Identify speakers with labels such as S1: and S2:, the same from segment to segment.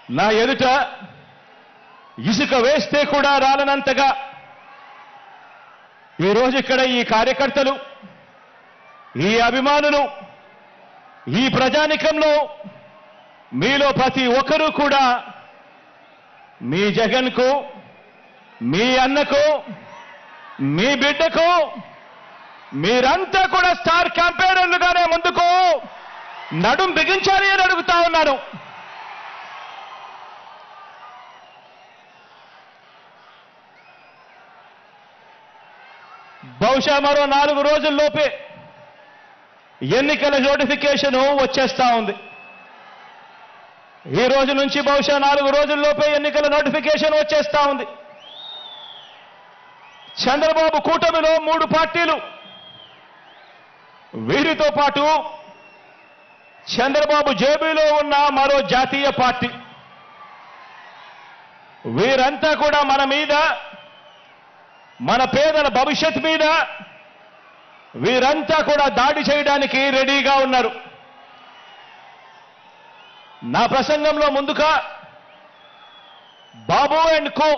S1: నా ఎదుట ఇసుక వేస్తే కూడా రాలనంతగా ఈరోజు ఇక్కడ ఈ కార్యకర్తలు ఈ అభిమానులు ఈ ప్రజానికంలో మీలో ప్రతి ఒక్కరూ కూడా మీ జగన్కు మీ అన్నకు మీ బిడ్డకు మీరంతా కూడా స్టార్ క్యాంపెయినర్లుగానే ముందుకు నడుం బిగించాలి అని అడుగుతా ఉన్నాను బహుశా మరో నాలుగు రోజుల్లోపే ఎన్నికల నోటిఫికేషన్ వచ్చేస్తా ఉంది ఈ రోజు నుంచి బహుశా నాలుగు రోజుల్లోపే ఎన్నికల నోటిఫికేషన్ వచ్చేస్తా ఉంది చంద్రబాబు కూటమిలో మూడు పార్టీలు వీరితో పాటు చంద్రబాబు జేబీలో ఉన్న మరో జాతీయ పార్టీ వీరంతా కూడా మన మీద మన పేదల భవిష్యత్ మీద వీరంతా కూడా దాడి చేయడానికి రెడీగా ఉన్నారు నా ప్రసంగంలో ముందుగా బాబు అండ్ కో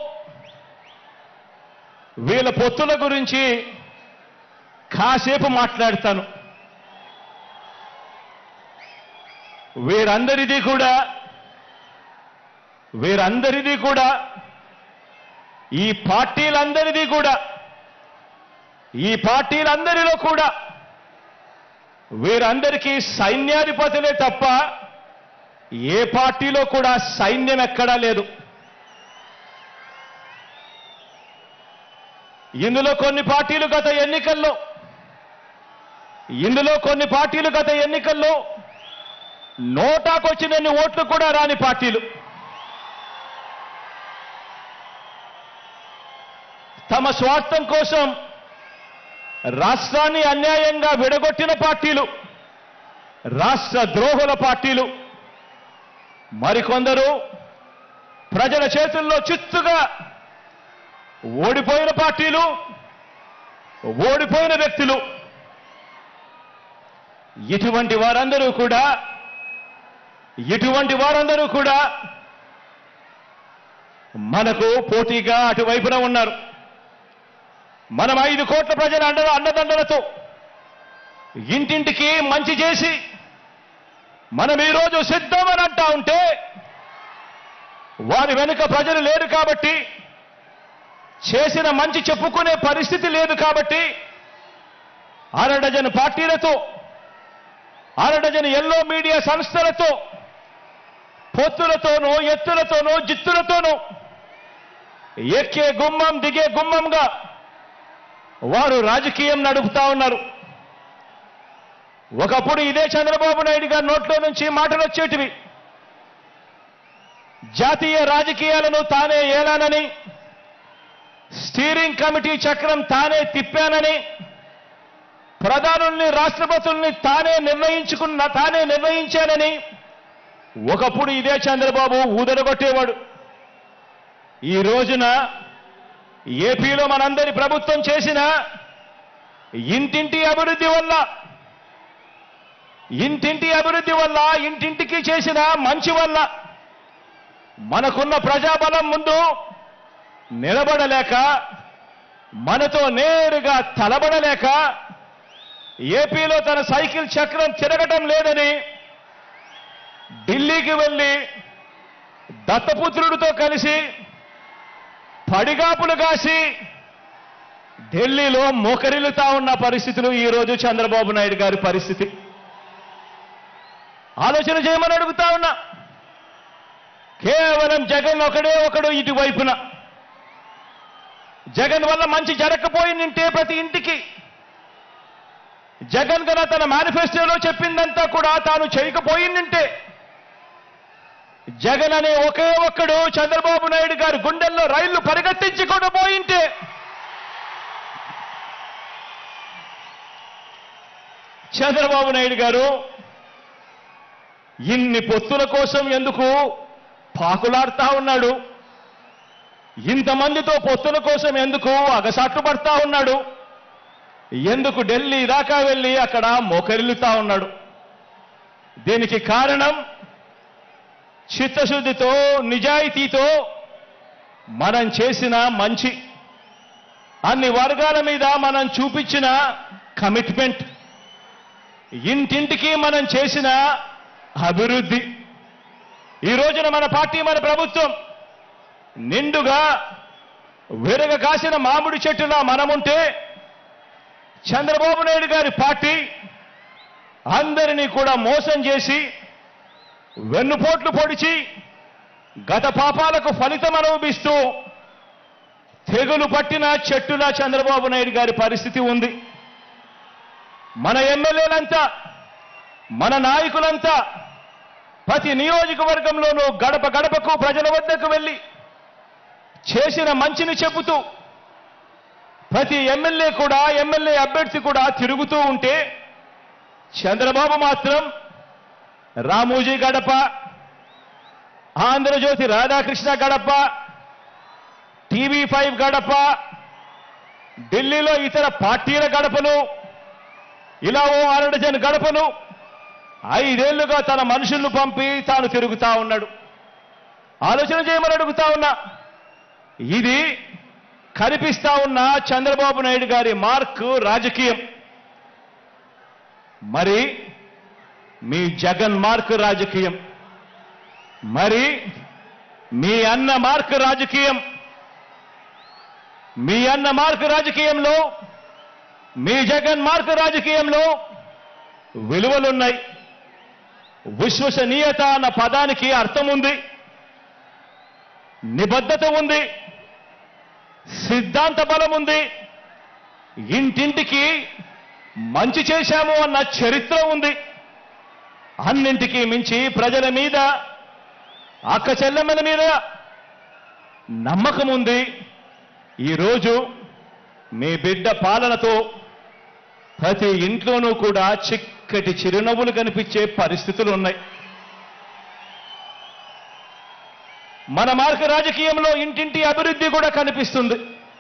S1: వీళ్ళ పొత్తుల గురించి కాసేపు మాట్లాడతాను వీరందరిది కూడా వీరందరిది కూడా ఈ పార్టీలందరిది కూడా ఈ పార్టీలందరిలో కూడా వీరందరికీ సైన్యాధిపతులే తప్ప ఏ పార్టీలో కూడా సైన్యం ఎక్కడా లేదు ఇందులో కొన్ని పార్టీలు గత ఎన్నికల్లో ఇందులో కొన్ని పార్టీలు గత ఎన్నికల్లో నోటాకొచ్చినన్ని ఓట్లు కూడా రాని పార్టీలు తమ స్వార్థం కోసం రాష్ట్రాన్ని అన్యాయంగా విడగొట్టిన పార్టీలు రాష్ట్ర ద్రోహుల పార్టీలు మరికొందరు ప్రజల చేతుల్లో చిత్తుగా ఓడిపోయిన పార్టీలు ఓడిపోయిన వ్యక్తులు ఇటువంటి వారందరూ కూడా ఇటువంటి వారందరూ కూడా మనకు పోటీగా అటువైపున ఉన్నారు మనం ఐదు కోట్ల ప్రజల అండ అన్నదండలతో ఇంటింటికి మంచి చేసి మనం ఈరోజు సిద్ధమని అంటా ఉంటే వారి వెనుక ప్రజలు లేరు కాబట్టి చేసిన మంచి చెప్పుకునే పరిస్థితి లేదు కాబట్టి అరడజన్ పార్టీలతో అరడజన్ ఎల్లో మీడియా సంస్థలతో పొత్తులతోనూ ఎత్తులతోనూ జిత్తులతోనూ ఎక్కే గుమ్మం దిగే గుమ్మంగా వారు రాజకీయం నడుపుతా ఉన్నారు ఒకప్పుడు ఇదే చంద్రబాబు నాయుడు గారి నోట్లో నుంచి మాటలు వచ్చేటివి జాతీయ రాజకీయాలను తానే ఏలానని స్టీరింగ్ కమిటీ చక్రం తానే తిప్పానని ప్రధానుల్ని రాష్ట్రపతుల్ని తానే నిర్ణయించుకున్న తానే నిర్ణయించానని ఒకప్పుడు ఇదే చంద్రబాబు ఊదరగొట్టేవాడు ఈ రోజున ఏపీలో మనందరి ప్రభుత్వం చేసిన ఇంటింటి అభివృద్ధి వల్ల ఇంటింటి అభివృద్ధి వల్ల ఇంటింటికి చేసిన మంచి వల్ల మనకున్న ప్రజాబలం ముందు నిలబడలేక మనతో నేరుగా తలబడలేక ఏపీలో తన సైకిల్ చక్రం తిరగటం లేదని ఢిల్లీకి వెళ్ళి దత్తపుత్రుడితో కలిసి పడిగాపులు కాసి ఢిల్లీలో మోకరిల్లుతా ఉన్న పరిస్థితులు ఈ రోజు చంద్రబాబు నాయుడు గారి పరిస్థితి ఆలోచన చేయమని అడుగుతా ఉన్నా కేవలం జగన్ ఒకడే ఒకడు ఇటువైపున జగన్ వల్ల మంచి జరగకపోయిందంటే ప్రతి ఇంటికి జగన్ గన తన మేనిఫెస్టోలో చెప్పిందంతా కూడా తాను చేయకపోయిందంటే జగన్ అనే ఒకే ఒక్కడు చంద్రబాబు నాయుడు గారి గుండెల్లో రైళ్లు పరిగెత్తించుకుండా పోయింటే చంద్రబాబు నాయుడు గారు ఇన్ని పొత్తుల కోసం ఎందుకు పాకులాడుతా ఉన్నాడు ఇంతమందితో పొత్తుల కోసం ఎందుకు అగసాట్లు పడతా ఉన్నాడు ఎందుకు ఢిల్లీ దాకా వెళ్ళి అక్కడ మోకరిల్లుతా ఉన్నాడు దీనికి కారణం చిత్తశుద్ధితో నిజాయితీతో మనం చేసిన మంచి అన్ని వర్గాల మీద మనం చూపించిన కమిట్మెంట్ ఇంటింటికి మనం చేసిన అభివృద్ధి ఈ రోజున మన పార్టీ మన ప్రభుత్వం నిండుగా విరగ కాసిన మామిడి చెట్టులా మనముంటే చంద్రబాబు నాయుడు గారి పార్టీ అందరినీ కూడా మోసం చేసి వెన్నుపోట్లు పొడిచి గత పాపాలకు ఫలితం అనుభవిస్తూ తెగులు పట్టిన చెట్టులా చంద్రబాబు నాయుడు గారి పరిస్థితి ఉంది మన ఎమ్మెల్యేలంతా మన నాయకులంతా ప్రతి నియోజకవర్గంలోనూ గడప గడపకు ప్రజల వద్దకు వెళ్ళి చేసిన మంచిని చెబుతూ ప్రతి ఎమ్మెల్యే కూడా ఎమ్మెల్యే అభ్యర్థి కూడా తిరుగుతూ ఉంటే చంద్రబాబు మాత్రం రామోజీ గడప ఆంధ్రజ్యోతి రాధాకృష్ణ గడప టీవీ ఫైవ్ గడప ఢిల్లీలో ఇతర పార్టీల గడపను ఇలా ఓ అరడజన్ గడపను ఐదేళ్లుగా తన మనుషులను పంపి తాను తిరుగుతా ఉన్నాడు ఆలోచన చేయమని అడుగుతా ఉన్నా ఇది కనిపిస్తా ఉన్న చంద్రబాబు నాయుడు గారి మార్క్ రాజకీయం మరి మీ జగన్ మార్క్ రాజకీయం మరి మీ అన్న మార్క్ రాజకీయం మీ అన్న మార్క్ రాజకీయంలో మీ జగన్ మార్క్ రాజకీయంలో విలువలున్నాయి విశ్వసనీయత అన్న పదానికి అర్థం ఉంది నిబద్ధత ఉంది సిద్ధాంత బలం ఉంది ఇంటింటికి మంచి చేశాము అన్న చరిత్ర ఉంది అన్నింటికీ మించి ప్రజల మీద అక్క చెల్లెమ్మల మీద నమ్మకం ఉంది ఈరోజు మీ బిడ్డ పాలనతో ప్రతి ఇంట్లోనూ కూడా చిక్కటి చిరునవ్వులు కనిపించే పరిస్థితులు ఉన్నాయి మన మార్గ రాజకీయంలో ఇంటింటి అభివృద్ధి కూడా కనిపిస్తుంది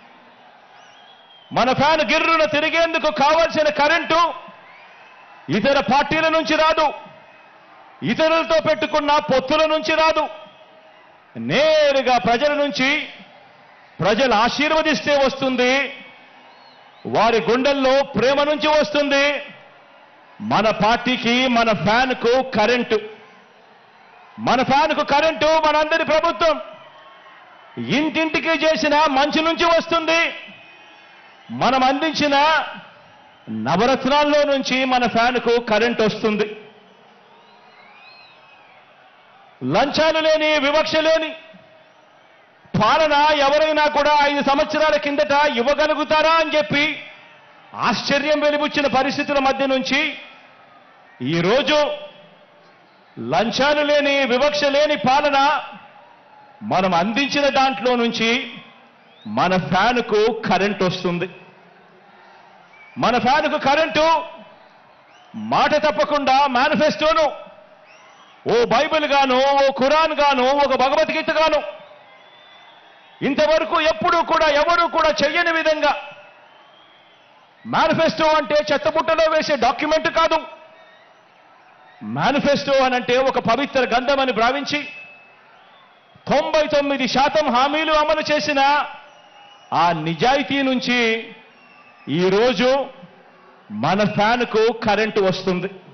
S1: మన ఫ్యాన్ గిర్రున తిరిగేందుకు కావాల్సిన కరెంటు ఇతర పార్టీల నుంచి రాదు ఇతరులతో పెట్టుకున్న పొత్తుల నుంచి రాదు నేరుగా ప్రజల నుంచి ప్రజలు ఆశీర్వదిస్తే వస్తుంది వారి గుండెల్లో ప్రేమ నుంచి వస్తుంది మన పార్టీకి మన ఫ్యాన్కు కరెంటు మన ఫ్యాన్కు కరెంటు మనందరి ప్రభుత్వం ఇంటింటికి చేసిన మంచి నుంచి వస్తుంది మనం అందించిన నవరత్నాల్లో నుంచి మన ఫ్యాన్కు కరెంట్ వస్తుంది లంచాలు లేని వివక్ష లేని పాలన ఎవరైనా కూడా ఐదు సంవత్సరాల కిందట ఇవ్వగలుగుతారా అని చెప్పి ఆశ్చర్యం వెలిబుచ్చిన పరిస్థితుల మధ్య నుంచి ఈరోజు లంచాలు లేని వివక్ష లేని పాలన మనం అందించిన దాంట్లో నుంచి మన ఫ్యాన్కు కరెంట్ వస్తుంది మన ఫ్యాన్కు కరెంటు మాట తప్పకుండా మేనిఫెస్టోను ఓ బైబిల్ గాను ఓ ఖురాన్ గాను ఒక భగవద్గీత గాను ఇంతవరకు ఎప్పుడూ కూడా ఎవరూ కూడా చెయ్యని విధంగా మేనిఫెస్టో అంటే చెత్తబుట్టలో వేసే డాక్యుమెంట్ కాదు మేనిఫెస్టో అనంటే ఒక పవిత్ర గంధం అని భావించి తొంభై తొమ్మిది శాతం హామీలు అమలు చేసిన ఆ నిజాయితీ నుంచి ఈరోజు మన ఫ్యాన్కు కరెంటు వస్తుంది